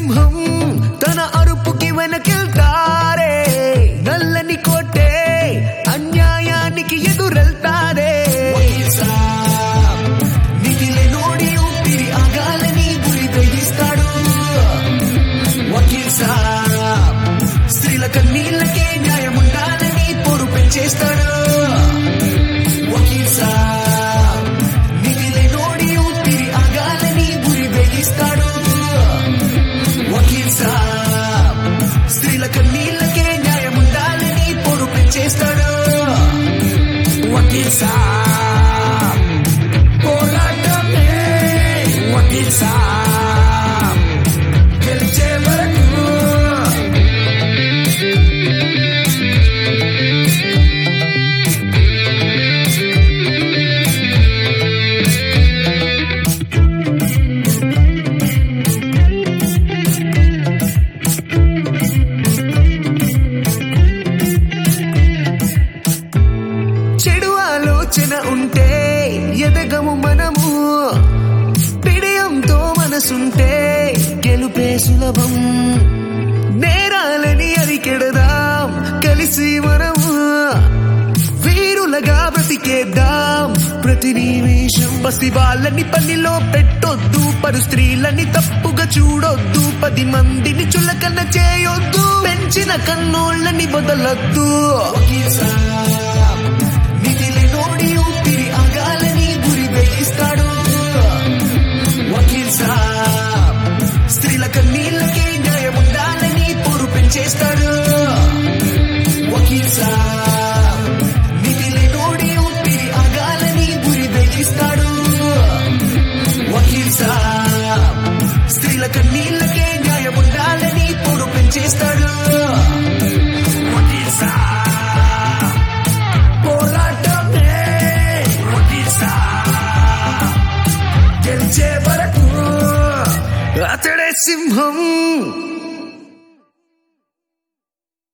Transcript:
సింహం తన అరుపుకి వెనకెళ్తారే నల్లని కోటే అన్యాయానికి ఎదురెళ్తారే నిధిలే నోడి ఊపిరి ఆగాలని గురి తెగిస్తాడు వకీల్ సాబ్ స్త్రీల కన్నీళ్ళకే న్యాయం ఉండాలని పొరు పెంచేస్తాడు వకీల్ సాబ్ నిధిలే నోడి ఊపిరి ఆగాలని గురి వేగిస్తాడు వకీల్ సాబ్ స్త్రీల కన్నీళ్ళకే న్యాయం ఉండాలని పొరు పెంచేస్తాడు వకీల్ సాబ్ పోరాటమే వకీల్ సాబ్ గెలిచే వరకు చెడు ఆలోచన ఉంటే ఎదగము మనము పిడియంతో మనసుంటే గెలుపే సులభం నేరాలని అరికెడదాం కలిసి మనము వీరులగా బ్రతికేద్దాం ప్రతి నిమిషం బసి వాళ్ళని పనిలో పెట్టొద్దు పరు స్త్రీలని తప్పుగా చూడొద్దు పది మందిని చులకన చేయొద్దు పెంచిన కన్నోళ్ళని వదలొద్దు నిధిలి నోడి ఊపిరి ఆగాలని గురి వేయిస్తాడు వకీల్ సాబ్ స్త్రీల కన్నీళ్ళకే న్యాయం ఉండాలని పొరు పెంచేస్తాడు వకీల్ సాబ్ నిధిలి నోడి ఊపిరి ఆగాలని గురి వేయిస్తాడు వకీల్ సాబ్ స్త్రీల కన్నీళ్ళకే న్యాయం ఉండాలని పొరు పెంచేస్తాడు వకీల్ సాబ్ పోరాటమే వకీల్ సాబ్ గెలిచే వరకు అతడే సింహం